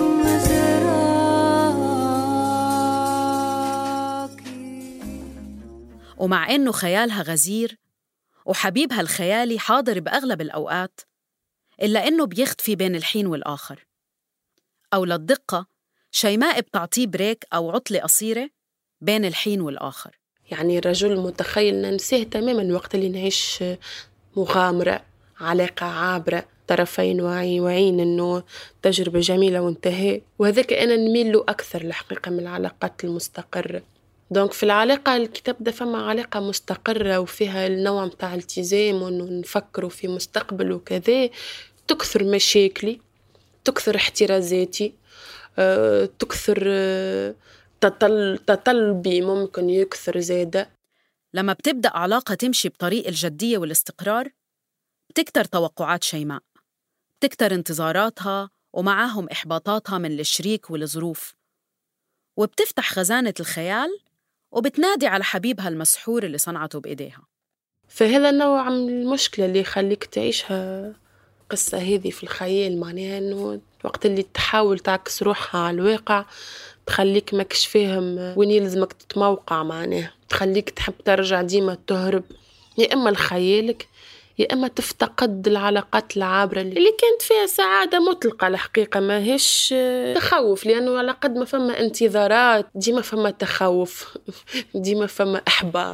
S6: مجراكي
S2: ومع إنه خيالها غزير وحبيبها الخيالي حاضر بأغلب الأوقات إلا إنه بيختفي بين الحين والآخر أو للدقة شيماء بتعطيه بريك أو عطلة قصيرة بين الحين والآخر
S4: يعني الرجل المتخيل ننساه تماما وقت اللي نعيش مغامرة علاقة عابرة طرفين واعي واعيين انه تجربة جميلة وانتهاء وهذاك انا نميل له اكثر الحقيقة من العلاقات المستقرة دونك في العلاقة الكتاب ده فما علاقة مستقرة وفيها النوع متاع التزام وانه نفكروا في مستقبل وكذا تكثر مشاكلي تكثر احترازاتي أه، تكثر أه، تطل تطلبي ممكن يكثر زادة
S2: لما بتبدأ علاقة تمشي بطريق الجدية والاستقرار بتكتر توقعات شيماء بتكتر انتظاراتها ومعاهم إحباطاتها من الشريك والظروف وبتفتح خزانة الخيال وبتنادي على حبيبها المسحور اللي صنعته بإيديها
S4: فهذا نوع من المشكلة اللي يخليك تعيشها القصة هذه في الخيال معناها انه وقت اللي تحاول تعكس روحها على الواقع تخليك ماكش فاهم وين يلزمك تتموقع معناها تخليك تحب ترجع ديما تهرب يا اما لخيالك يا اما تفتقد العلاقات العابره اللي كانت فيها سعاده مطلقه الحقيقه ماهيش تخوف لانه على قد ما فما انتظارات ديما فما تخوف ديما فما احباط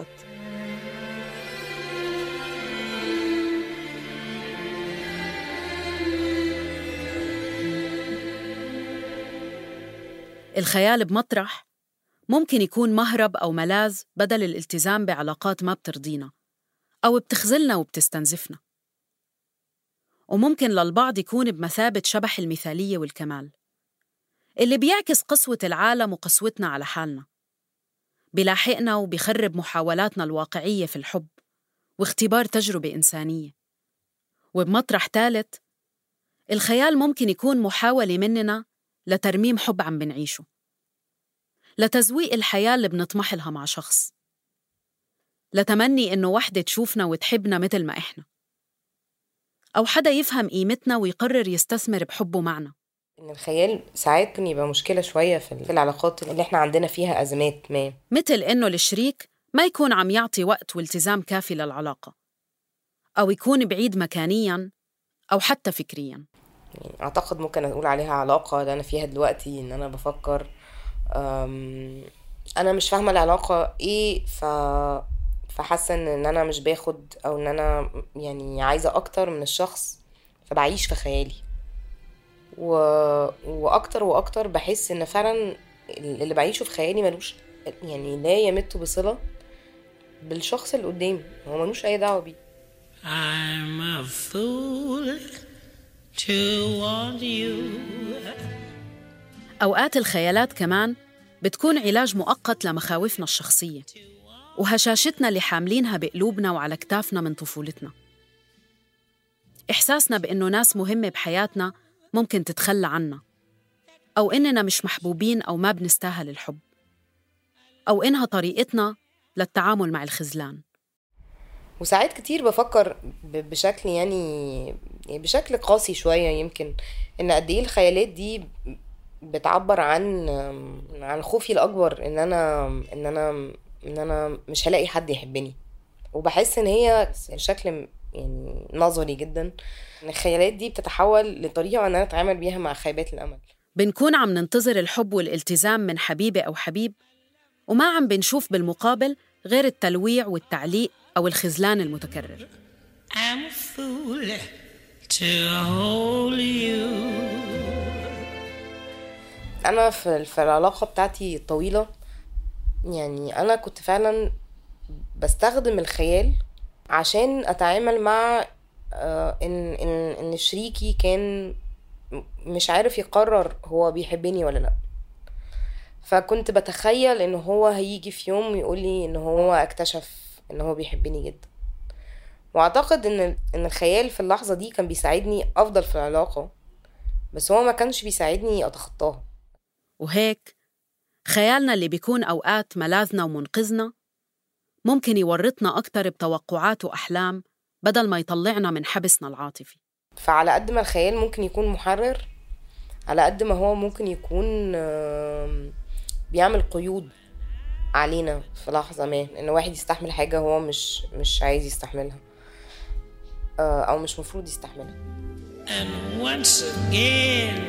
S2: الخيال بمطرح ممكن يكون مهرب أو ملاذ بدل الالتزام بعلاقات ما بترضينا أو بتخذلنا وبتستنزفنا وممكن للبعض يكون بمثابة شبح المثالية والكمال اللي بيعكس قسوة العالم وقسوتنا على حالنا بيلاحقنا وبيخرب محاولاتنا الواقعية في الحب واختبار تجربة إنسانية وبمطرح ثالث الخيال ممكن يكون محاولة مننا لترميم حب عم بنعيشه لتزويق الحياة اللي بنطمح لها مع شخص لتمني إنه وحدة تشوفنا وتحبنا مثل ما إحنا أو حدا يفهم قيمتنا ويقرر يستثمر بحبه معنا
S5: ان الخيال ساعات ممكن يبقى مشكله شويه في في العلاقات اللي احنا عندنا فيها ازمات ما
S2: مثل إنه الشريك ما يكون عم يعطي وقت والتزام كافي للعلاقة أو يكون بعيد مكانياً أو حتى فكرياً
S5: يعني اعتقد ممكن اقول عليها علاقه اللي انا فيها دلوقتي ان انا بفكر أم، انا مش فاهمه العلاقه ايه ف فحاسه ان إن انا مش باخد او ان انا يعني عايزه اكتر من الشخص فبعيش في خيالي و... واكتر واكتر بحس ان فعلا اللي بعيشه في خيالي ملوش يعني لا يمت بصله بالشخص اللي قدامي هو ملوش اي دعوه بيه
S9: I'm a fool to want you.
S2: أوقات الخيالات كمان بتكون علاج مؤقت لمخاوفنا الشخصية وهشاشتنا اللي حاملينها بقلوبنا وعلى كتافنا من طفولتنا إحساسنا بإنه ناس مهمة بحياتنا ممكن تتخلى عنا أو إننا مش محبوبين أو ما بنستاهل الحب أو إنها طريقتنا للتعامل مع الخذلان
S5: وساعات كتير بفكر ب- بشكل يعني يعني بشكل قاسي شوية يمكن ان قد ايه الخيالات دي بتعبر عن عن خوفي الاكبر ان انا ان انا ان انا مش هلاقي حد يحبني وبحس ان هي بشكل يعني نظري جدا ان الخيالات دي بتتحول لطريقة ان انا اتعامل بيها مع خيبات الامل
S2: بنكون عم ننتظر الحب والالتزام من حبيبة أو حبيب وما عم بنشوف بالمقابل غير التلويع والتعليق أو الخذلان المتكرر
S9: I'm a fool to hold you.
S5: انا في في العلاقه بتاعتي الطويله يعني انا كنت فعلا بستخدم الخيال عشان اتعامل مع آه، ان ان ان شريكي كان م- مش عارف يقرر هو بيحبني ولا لا فكنت بتخيل ان هو هيجي في يوم يقول لي ان هو اكتشف ان هو بيحبني جدا واعتقد ان ان الخيال في اللحظه دي كان بيساعدني افضل في العلاقه بس هو ما كانش بيساعدني اتخطاها
S2: وهيك خيالنا اللي بيكون أوقات ملاذنا ومنقذنا ممكن يورطنا أكتر بتوقعات وأحلام بدل ما يطلعنا من حبسنا العاطفي
S5: فعلى قد ما الخيال ممكن يكون محرر على قد ما هو ممكن يكون آم، بيعمل قيود علينا في لحظة ما ان واحد يستحمل حاجة هو مش مش عايز يستحملها آه، او مش مفروض يستحملها
S9: And once again,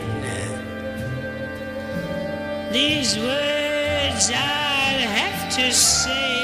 S9: these words I'll have to say.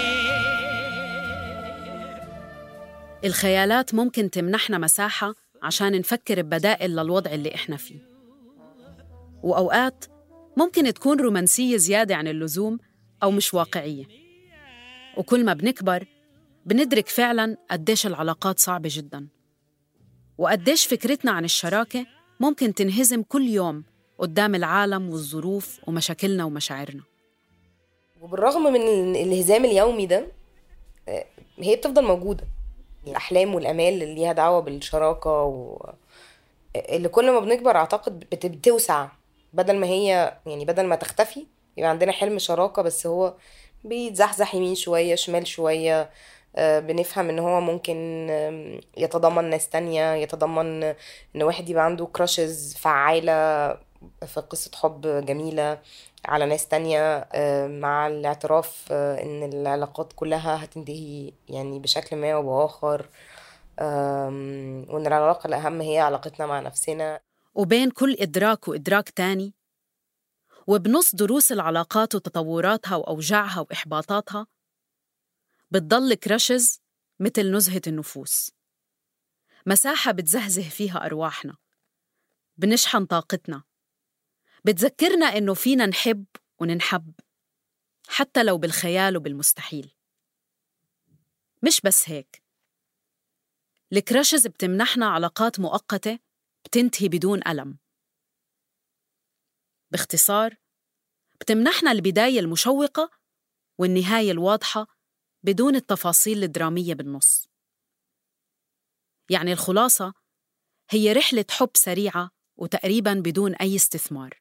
S2: الخيالات ممكن تمنحنا مساحة عشان نفكر ببدائل للوضع اللي إحنا فيه وأوقات ممكن تكون رومانسية زيادة عن اللزوم أو مش واقعية وكل ما بنكبر بندرك فعلاً قديش العلاقات صعبة جداً وقديش فكرتنا عن الشراكة ممكن تنهزم كل يوم قدام العالم والظروف ومشاكلنا ومشاعرنا
S5: وبالرغم من ال- الانهزام اليومي ده آه، هي بتفضل موجودة الأحلام والأمال اللي ليها دعوة بالشراكة و... اللي كل ما بنكبر أعتقد بت- بتوسع بدل ما هي يعني بدل ما تختفي يبقى عندنا حلم شراكة بس هو بيتزحزح يمين شوية شمال شوية آه، بنفهم ان هو ممكن آم، يتضمن ناس تانية يتضمن ان واحد يبقى عنده كراشز فعالة في قصة حب جميلة على ناس تانية آه، مع الاعتراف آه، ان العلاقات كلها هتنتهي يعني بشكل ما او بآخر آم، وان العلاقة الأهم هي علاقتنا مع نفسنا
S2: وبين كل إدراك وإدراك تاني وبنص دروس العلاقات وتطوراتها وأوجاعها وإحباطاتها بتضل كرشز مثل نزهة النفوس مساحة بتزهزه فيها أرواحنا بنشحن طاقتنا بتذكرنا إنه فينا نحب وننحب حتى لو بالخيال وبالمستحيل مش بس هيك الكراشز بتمنحنا علاقات مؤقتة بتنتهي بدون ألم باختصار بتمنحنا البداية المشوقة والنهاية الواضحة بدون التفاصيل الدرامية بالنص يعني الخلاصة هي رحلة حب سريعة وتقريبا بدون أي استثمار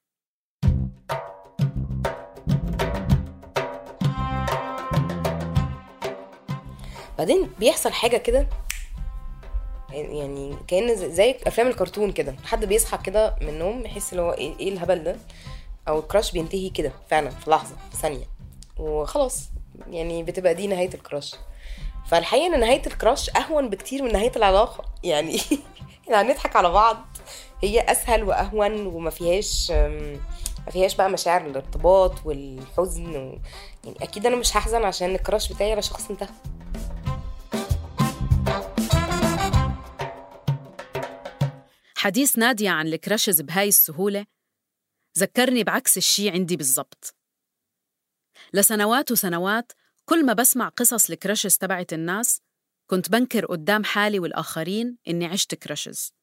S5: بعدين بيحصل حاجه كده يعني كان زي- زي افلام الكرتون كده حد بيصحى كده من النوم يحس اللي هو ايه إيه الهبل ده او الكراش بينتهي كده فعلا في لحظه في ثانيه وخلاص يعني بتبقى دي نهايه الكراش فالحقيقه ان نهايه الكراش اهون بكتير من نهايه العلاقه يعني يعني هنضحك على بعض هي اسهل واهون وما فيهاش أم، ما فيهاش بقى مشاعر الارتباط والحزن و... يعني اكيد انا مش هحزن عشان الكراش بتاعي على شخص انتهى
S2: حديث نادية عن الكراشز بهاي السهولة ذكرني بعكس الشي عندي بالضبط لسنوات وسنوات كل ما بسمع قصص الكراشز تبعت الناس كنت بنكر قدام حالي والآخرين إني عشت كراشز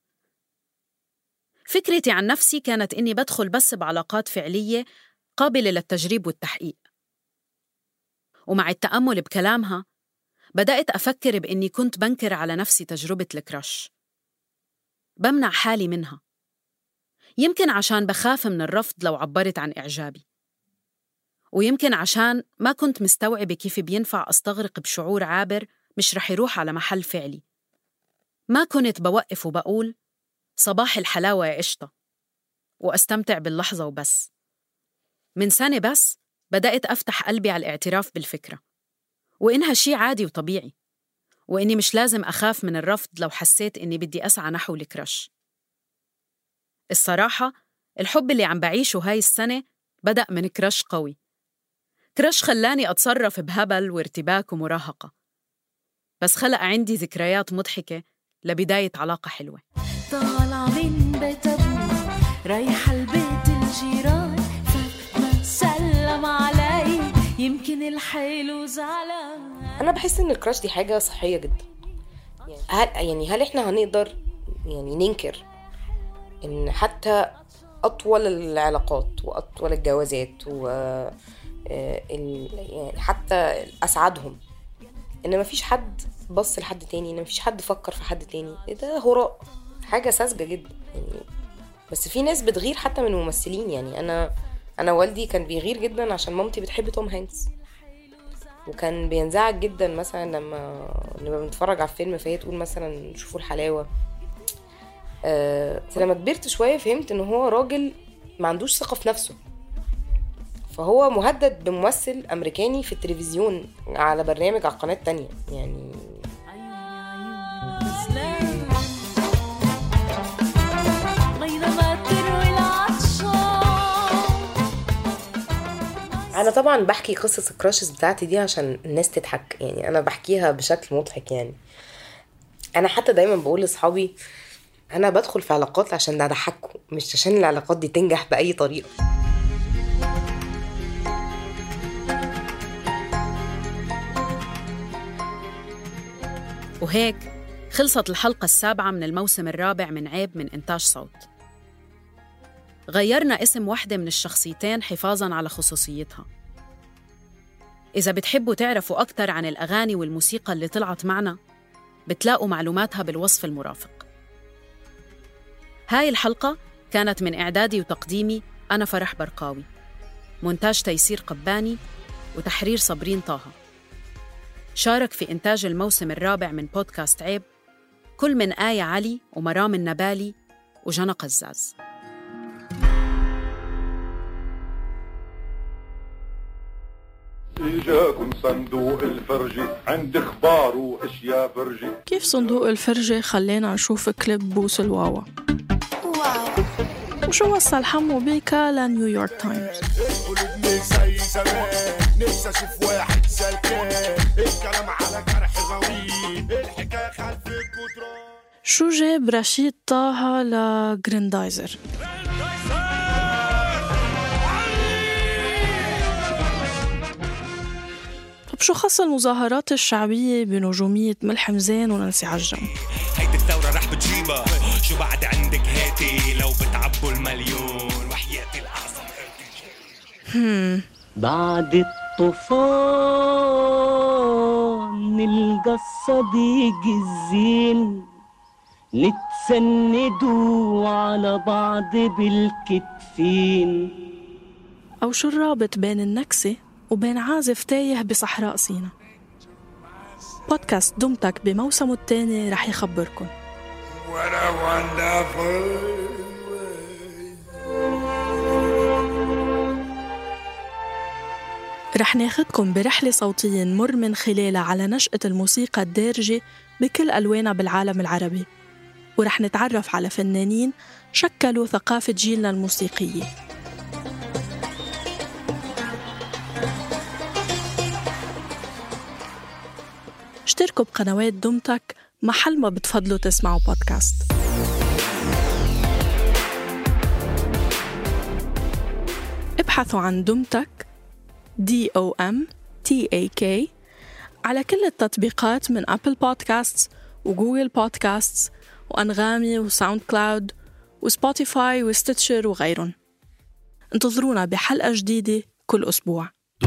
S2: فكرتي عن نفسي كانت إني بدخل بس بعلاقات فعلية قابلة للتجريب والتحقيق ومع التأمل بكلامها بدأت أفكر بإني كنت بنكر على نفسي تجربة الكراش بمنع حالي منها يمكن عشان بخاف من الرفض لو عبرت عن إعجابي ويمكن عشان ما كنت مستوعبة كيف بينفع أستغرق بشعور عابر مش رح يروح على محل فعلي ما كنت بوقف وبقول صباح الحلاوة يا قشطة وأستمتع باللحظة وبس من سنة بس بدأت أفتح قلبي على الاعتراف بالفكرة وإنها شي عادي وطبيعي وإني مش لازم أخاف من الرفض لو حسيت إني بدي أسعى نحو الكرش الصراحة الحب اللي عم بعيشه هاي السنة بدأ من كرش قوي كرش خلاني أتصرف بهبل وارتباك ومراهقة بس خلق عندي ذكريات مضحكة لبداية علاقة حلوة
S6: طالعة من بيت أبوي رايحة البيت الجيران فما سلم علي يمكن الحلو زعلان
S5: انا بحس ان الكراش دي حاجه صحيه جدا هل يعني هل احنا هنقدر يعني ننكر ان حتى اطول العلاقات واطول الجوازات و آه، ال- يعني حتى اسعدهم ان مفيش حد بص لحد تاني ان مفيش حد فكر في حد تاني إيه ده هراء حاجه ساذجه جدا يعني بس في ناس بتغير حتى من الممثلين يعني انا انا والدي كان بيغير جدا عشان مامتي بتحب توم هانكس وكان بينزعج جدا مثلا لما لما بنتفرج على الفيلم فهي تقول مثلا شوفوا الحلاوه آه بس لما كبرت شويه فهمت ان هو راجل ما عندوش ثقه في نفسه فهو مهدد بممثل امريكاني في التلفزيون على برنامج على قناه تانية يعني
S6: بينما تروي العطشان
S5: انا طبعا بحكي قصص الكراشز بتاعتي دي عشان الناس تضحك يعني انا بحكيها بشكل مضحك يعني انا حتى دايما بقول لاصحابي انا بدخل في علاقات عشان اضحككم مش عشان العلاقات دي تنجح باي طريقه
S2: وهيك خلصت الحلقة السابعة من الموسم الرابع من عيب من إنتاج صوت غيرنا اسم واحدة من الشخصيتين حفاظاً على خصوصيتها إذا بتحبوا تعرفوا أكثر عن الأغاني والموسيقى اللي طلعت معنا بتلاقوا معلوماتها بالوصف المرافق هاي الحلقة كانت من إعدادي وتقديمي أنا فرح برقاوي مونتاج تيسير قباني وتحرير صابرين طه شارك في إنتاج الموسم الرابع من بودكاست عيب كل من آية علي ومرام النبالي وجنى قزاز
S10: إجاكم صندوق الفرجي عند اخبار واشياء فرجي
S11: كيف صندوق الفرجة خلينا نشوف كليب بوس الواوا وشو وصل حمو بيكا لنيويورك تايمز
S10: قلوبني زي زمان نفسي اشوف واحد سلكان الكلام على جرح غويط الحكايه خلف الجدران
S11: شو جاب رشيد طه لجريندايزر طب شو خص المظاهرات الشعبية بنجومية ملحم زين ونانسي عجم
S12: هيدي الثورة رح بتجيبها شو بعد عندك هاتي لو بتعبوا المليون وحياتي الأعظم
S11: هم
S12: بعد الطوفان نلقى الصديق الزين نتسندوا على بعض بالكتفين
S11: أو شو الرابط بين النكسة وبين عازف تايه بصحراء سينا بودكاست دمتك بموسمه الثاني رح يخبركن
S10: What a wonderful
S11: رح ناخدكم برحلة صوتية نمر من خلالها على نشأة الموسيقى الدارجة بكل ألوانها بالعالم العربي ورح نتعرف على فنانين شكلوا ثقافة جيلنا الموسيقية اشتركوا بقنوات دمتك محل ما بتفضلوا تسمعوا بودكاست ابحثوا عن دمتك دي او ام تي اي كي على كل التطبيقات من ابل بودكاست وجوجل بودكاست وانغامي وساوند كلاود وسبوتيفاي وستitcher وغيرهم انتظرونا بحلقة جديدة كل أسبوع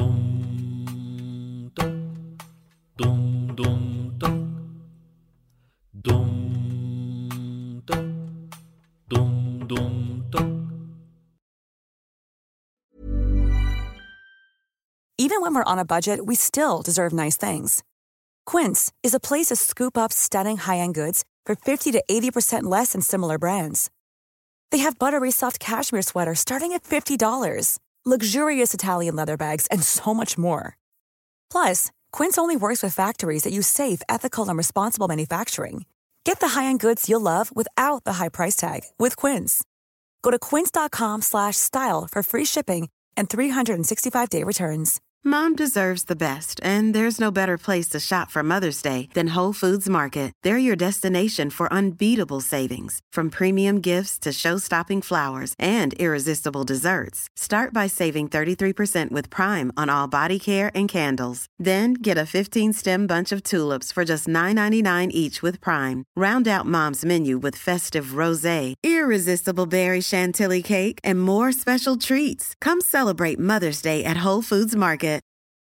S13: Even when we're on a budget, we still deserve nice things. Quince is a place to scoop up stunning high-end goods for 50 to 80% less than similar brands. They have buttery soft cashmere sweaters starting at $50, luxurious Italian leather bags, and so much more. Plus, Quince only works with factories that use safe, ethical, and responsible manufacturing. Get the high-end goods you'll love without the high price tag with Quince. Go to quince.com slash style for free shipping and 365-day returns.
S14: Mom deserves the best, and there's no better place to shop for Mother's Day than Whole Foods Market. They're your destination for unbeatable savings, from premium gifts to show-stopping flowers and irresistible desserts. Start by saving 33% with Prime on all body care and candles. Then get a 15-stem bunch of tulips for just $9.99 each with Prime. Round out Mom's menu with festive rosé, irresistible berry chantilly cake, and more special treats. Come celebrate Mother's Day at Whole Foods Market.